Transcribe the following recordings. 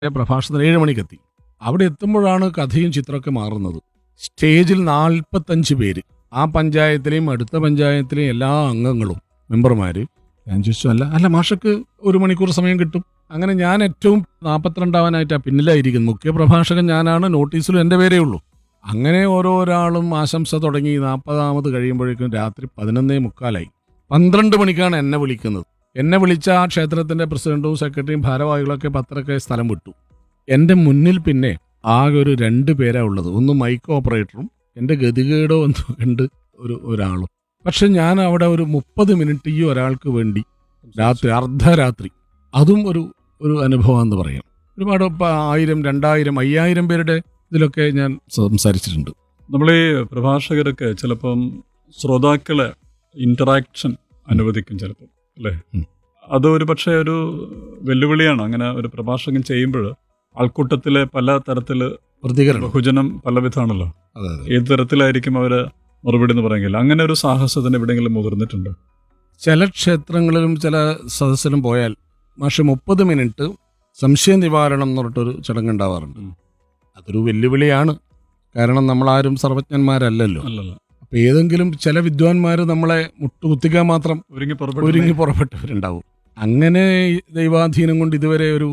പ്രഭാഷണത്തിന് ഏഴ് മണിക്കെത്തി അവിടെ എത്തുമ്പോഴാണ് കഥയും ചിത്രമൊക്കെ മാറുന്നത് സ്റ്റേജിൽ നാൽപ്പത്തഞ്ച് പേര് ആ പഞ്ചായത്തിലെയും അടുത്ത പഞ്ചായത്തിലെയും എല്ലാ അംഗങ്ങളും മെമ്പർമാര് ഞാൻ ചോദിച്ചു അല്ല അല്ല മാഷക്ക് ഒരു മണിക്കൂർ സമയം കിട്ടും അങ്ങനെ ഞാൻ ഏറ്റവും നാൽപ്പത്തിരണ്ടാവാനായിട്ടാ പിന്നിലായിരിക്കുന്നു മുഖ്യ പ്രഭാഷകൻ ഞാനാണ് നോട്ടീസിലും എൻ്റെ പേരേ ഉള്ളൂ അങ്ങനെ ഓരോരാളും ആശംസ തുടങ്ങി നാൽപ്പതാമത് കഴിയുമ്പോഴേക്കും രാത്രി പതിനൊന്നേ മുക്കാലായി പന്ത്രണ്ട് മണിക്കാണ് എന്നെ വിളിക്കുന്നത് എന്നെ വിളിച്ച ആ ക്ഷേത്രത്തിന്റെ പ്രസിഡന്റും സെക്രട്ടറിയും ഭാരവാഹികളൊക്കെ പത്രമൊക്കെ സ്ഥലം വിട്ടു എൻ്റെ മുന്നിൽ പിന്നെ ആകെ ഒരു രണ്ട് പേരാ ഉള്ളത് ഒന്ന് മൈക്ക് ഓപ്പറേറ്ററും എൻ്റെ ഗതികേടോ എന്ന് കണ്ട് ഒരു ഒരാളും പക്ഷെ ഞാൻ അവിടെ ഒരു മുപ്പത് മിനിറ്റ് ഈ ഒരാൾക്ക് വേണ്ടി രാത്രി അർദ്ധരാത്രി അതും ഒരു ഒരു അനുഭവം എന്ന് പറയാം ഒരുപാട് ഇപ്പം ആയിരം രണ്ടായിരം അയ്യായിരം പേരുടെ ഇതിലൊക്കെ ഞാൻ സംസാരിച്ചിട്ടുണ്ട് നമ്മൾ ഈ പ്രഭാഷകരൊക്കെ ചിലപ്പം ശ്രോതാക്കളെ ഇന്ററാക്ഷൻ അനുവദിക്കും ചിലപ്പോൾ അല്ലേ ഉം. അത് ഒരു പക്ഷേ ഒരു വെല്ലുവിളിയാണ് അങ്ങനെ ഒരു പ്രഭാഷകൻ ചെയ്യുമ്പോൾ ആൾക്കൂട്ടത്തിലെ പല തരത്തില് പ്രതികരണം ബഹുജനം പലവിധാണല്ലോ അതെ അതെ ഏത് തരത്തിലായിരിക്കും അവര് മറുപടി എന്ന് പറയുമെങ്കിൽ അങ്ങനെ ഒരു സാഹസത്തിന് എവിടെയെങ്കിലും മുതിർന്നിട്ടുണ്ടോ ചില ക്ഷേത്രങ്ങളിലും ചില സദസ്സിലും പോയാൽ മാഷ് മുപ്പത് മിനിറ്റ് സംശയ നിവാരണം എന്ന് പറഞ്ഞിട്ടൊരു ചടങ്ങ് ഉണ്ടാവാറുണ്ട് ഉം. അതൊരു വെല്ലുവിളിയാണ് കാരണം നമ്മളാരും സർവജ്ഞന്മാരല്ലല്ലോ അല്ലല്ല അപ്പൊ ഏതെങ്കിലും ചില വിദ്വാൻമാർ നമ്മളെ മുട്ടുകുത്തിക്കാൻ മാത്രം ഒരുങ്ങി ഒരുങ്ങി പുറപ്പെട്ടു പുറപ്പെട്ടവരുണ്ടാവും അങ്ങനെ ഈ ദൈവാധീനം കൊണ്ട് ഇതുവരെ ഒരു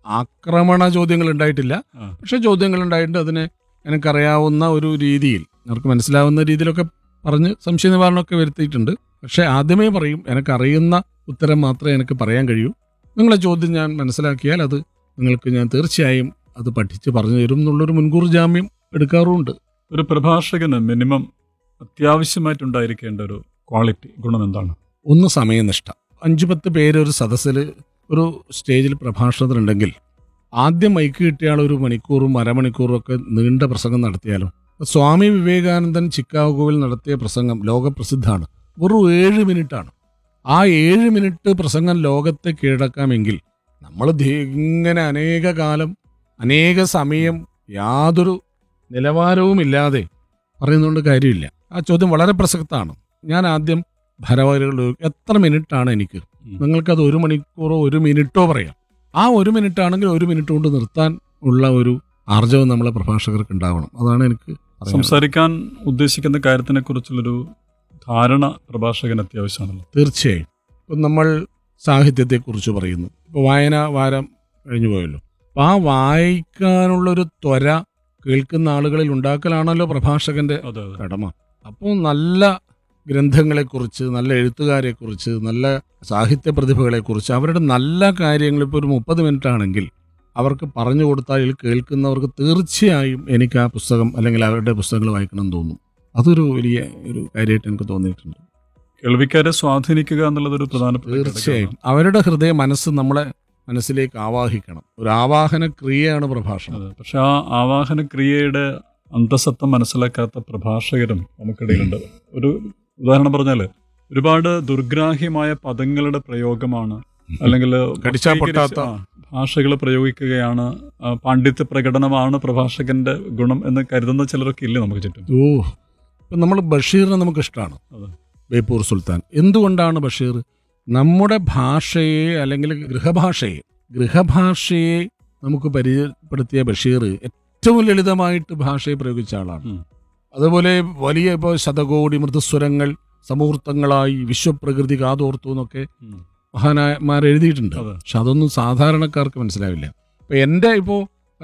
ആക്രമണ ചോദ്യങ്ങൾ ഉണ്ടായിട്ടില്ല ആ. പക്ഷെ ചോദ്യങ്ങൾ ഉണ്ടായിട്ടുണ്ട് അതിനെ എനിക്കറിയാവുന്ന ഒരു രീതിയിൽ അവർക്ക് മനസ്സിലാവുന്ന രീതിയിലൊക്കെ പറഞ്ഞ് സംശയ നിവാരണമൊക്കെ വരുത്തിയിട്ടുണ്ട് പക്ഷെ ആദ്യമേ പറയും എനിക്കറിയുന്ന ഉത്തരം മാത്രമേ എനിക്ക് പറയാൻ കഴിയൂ നിങ്ങളെ ചോദ്യം ഞാൻ മനസ്സിലാക്കിയാൽ അത് നിങ്ങൾക്ക് ഞാൻ തീർച്ചയായും അത് പഠിച്ച് പറഞ്ഞു തരും എന്നുള്ളൊരു മുൻകൂർ ജാമ്യം എടുക്കാറുമുണ്ട് ഒരു പ്രഭാഷകന് മിനിമം അത്യാവശ്യമായിട്ടുണ്ടായിരിക്കേണ്ട ഒരു ക്വാളിറ്റി ഗുണം എന്താണ് ഒന്ന് സമയനിഷ്ഠ അഞ്ചു പത്ത് പേര് ഒരു സദസ്സിൽ ഒരു സ്റ്റേജിൽ പ്രഭാഷണത്തിനുണ്ടെങ്കിൽ ആദ്യം മൈക്ക് കിട്ടിയ ആൾ ഒരു മണിക്കൂറും അരമണിക്കൂറും ഒക്കെ നീണ്ട പ്രസംഗം നടത്തിയാലോ സ്വാമി വിവേകാനന്ദൻ ചിക്കാഗോവിൽ നടത്തിയ പ്രസംഗം ലോകപ്രസിദ്ധമാണ് വെറും ഏഴ് മിനിറ്റാണ് ആ ഏഴ് മിനിറ്റ് പ്രസംഗം ലോകത്തെ കീഴടക്കാമെങ്കിൽ നമ്മൾ ഇങ്ങനെ അനേക കാലം അനേക സമയം യാതൊരു നിലവാരവുമില്ലാതെ പറയുന്നതുകൊണ്ട് കാര്യമില്ല ആ ചോദ്യം വളരെ പ്രസക്തമാണ് ഞാൻ ആദ്യം ഭാരവാഹികളോട് എത്ര മിനിറ്റാണ് എനിക്ക് ഉം. നിങ്ങൾക്കത് ഒരു മണിക്കൂറോ ഒരു മിനിറ്റോ പറയാം ആ ഒരു മിനിറ്റ് ആണെങ്കിൽ ഒരു മിനിറ്റ് കൊണ്ട് നിർത്താൻ ഉള്ള ഒരു ആർജവം നമ്മളെ പ്രഭാഷകർക്ക് ഉണ്ടാവണം അതാണ് എനിക്ക് പറയാനുള്ളത്. സംസാരിക്കാൻ ഉദ്ദേശിക്കുന്ന കാര്യത്തിനെ കുറിച്ചുള്ളൊരു ധാരണ പ്രഭാഷകന് അത്യാവശ്യമാണല്ലോ തീർച്ചയായും ഇപ്പം നമ്മൾ സാഹിത്യത്തെക്കുറിച്ച് പറയുന്നു ഇപ്പോൾ വായന വാരം കഴിഞ്ഞു പോയല്ലോ അപ്പം ആ വായിക്കാനുള്ളൊരു ത്വര കേൾക്കുന്ന ആളുകളിൽ ഉണ്ടാക്കലാണല്ലോ പ്രഭാഷകന്റെ അതെ അതെ കടമ അപ്പോൾ നല്ല ഗ്രന്ഥങ്ങളെക്കുറിച്ച് നല്ല എഴുത്തുകാരെക്കുറിച്ച് നല്ല സാഹിത്യ പ്രതിഭകളെക്കുറിച്ച് അവരുടെ നല്ല കാര്യങ്ങൾ ഇപ്പോൾ ഒരു മുപ്പത് മിനിറ്റ് ആണെങ്കിൽ അവർക്ക് പറഞ്ഞു കൊടുത്താൽ ഇതിൽ കേൾക്കുന്നവർക്ക് തീർച്ചയായും എനിക്ക് ആ പുസ്തകം അല്ലെങ്കിൽ അവരുടെ പുസ്തകങ്ങൾ വായിക്കണം എന്ന് തോന്നും അതൊരു വലിയ ഒരു കാര്യമായിട്ട് എനിക്ക് തോന്നിയിട്ടുണ്ട് കേൾവിക്കാരെ സ്വാധീനിക്കുക എന്നുള്ളത് ഒരു പ്രധാനപ്പെട്ട തീർച്ചയായും ഘടകമാണ്. അവരുടെ ഹൃദയ മനസ്സ് നമ്മളെ മനസ്സിലേക്ക് ആവാഹിക്കണം ഒരു ആവാഹന ക്രിയയാണ് പ്രഭാഷണം അതെ പക്ഷെ ആ ആവാഹന ക്രിയയുടെ അന്തസത്ത മനസ്സിലാക്കാത്ത പ്രഭാഷകരും നമുക്കിടയിലുണ്ട് ഒരു ഉദാഹരണം പറഞ്ഞാല് ഒരുപാട് ദുർഗ്രാഹ്യമായ പദങ്ങളുടെ പ്രയോഗമാണ് അല്ലെങ്കിൽ കടിച്ചാ പൊട്ടാത്ത. ഭാഷകൾ പ്രയോഗിക്കുകയാണ് ആ, പാണ്ഡിത്യ പ്രകടനമാണ് പ്രഭാഷകന്റെ ഗുണം എന്ന് കരുതുന്ന ചിലരൊക്കെ ഇല്ലേ നമുക്ക് ചുറ്റും ഓ ഇപ്പം നമ്മൾ ബഷീറിനെ നമുക്ക് ഇഷ്ടമാണ് അതെ. ബേപ്പൂർ സുൽത്താൻ എന്തുകൊണ്ടാണ് ബഷീർ നമ്മുടെ ഭാഷയെ അല്ലെങ്കിൽ ഗൃഹഭാഷയെ ഗൃഹഭാഷയെ നമുക്ക് പരിചയപ്പെടുത്തിയ ബഷീർ ഏറ്റവും ലളിതമായിട്ട് ഭാഷയെ പ്രയോഗിച്ച ആളാണ് ഉം. അതുപോലെ വലിയ ഇപ്പോൾ ശതകോടി മൃദുസ്വരങ്ങൾ സമൂർത്തങ്ങളായി വിശ്വപ്രകൃതി കാതോർത്തു എന്നൊക്കെ ഉം. മഹാനായന്മാർ എഴുതിയിട്ടുണ്ട് അതെ. പക്ഷെ അതൊന്നും സാധാരണക്കാർക്ക് മനസ്സിലാവില്ല ഇപ്പം എൻ്റെ ഇപ്പോൾ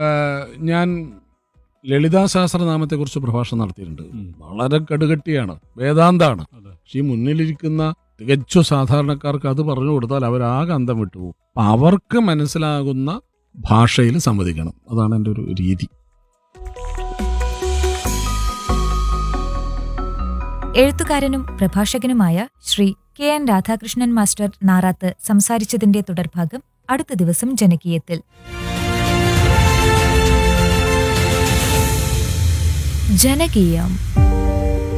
ഞാൻ ലളിതാ സഹസ്രനാമത്തെക്കുറിച്ച് പ്രഭാഷണം നടത്തിയിട്ടുണ്ട് ഉം. വളരെ കടുകട്ടിയാണ് വേദാന്താണ് അതെ. പക്ഷെ ഈ മുന്നിലിരിക്കുന്ന തികച്ചു സാധാരണക്കാർക്ക് അത് പറഞ്ഞു കൊടുത്താൽ അവരാകെ അന്തം വിട്ടുപോകും അപ്പം അവർക്ക് മനസ്സിലാകുന്ന ഭാഷയിൽ സമ്മതിക്കണം അതാണ് എൻ്റെ ഒരു രീതി എഴുത്തുകാരനും പ്രഭാഷകനുമായ Shri K N Radhakrishnan master Narath സംസാരിച്ചതിന്റെ തുടർഭാഗം അടുത്ത ദിവസം ജനകീയത്തിൽ ജനകീയം